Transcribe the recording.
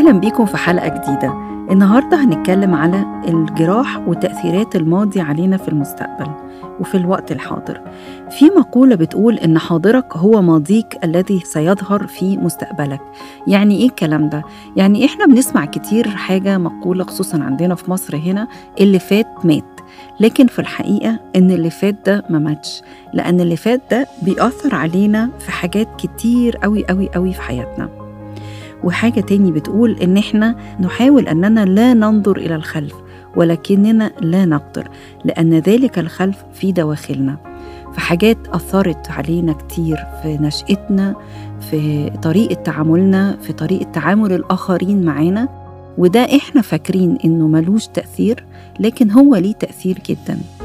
أهلا بيكم في حلقة جديدة النهاردة هنتكلم على الجراح وتأثيرات الماضي علينا في المستقبل وفي الوقت الحاضر في مقولة بتقول إن حاضرك هو ماضيك الذي سيظهر في مستقبلك يعني إيه الكلام ده؟ يعني إحنا بنسمع كتير حاجة مقولة خصوصا عندنا في مصر هنا اللي فات مات لكن في الحقيقة إن اللي فات ده ما ماتش لأن اللي فات ده بيأثر علينا في حاجات كتير قوي قوي قوي في حياتنا وحاجة تاني بتقول إن إحنا نحاول أننا لا ننظر إلى الخلف ولكننا لا نقدر لأن ذلك الخلف في دواخلنا فحاجات أثرت علينا كتير في نشأتنا في طريقة تعاملنا في طريقة تعامل الآخرين معانا وده إحنا فاكرين إنه ملوش تأثير لكن هو ليه تأثير جدا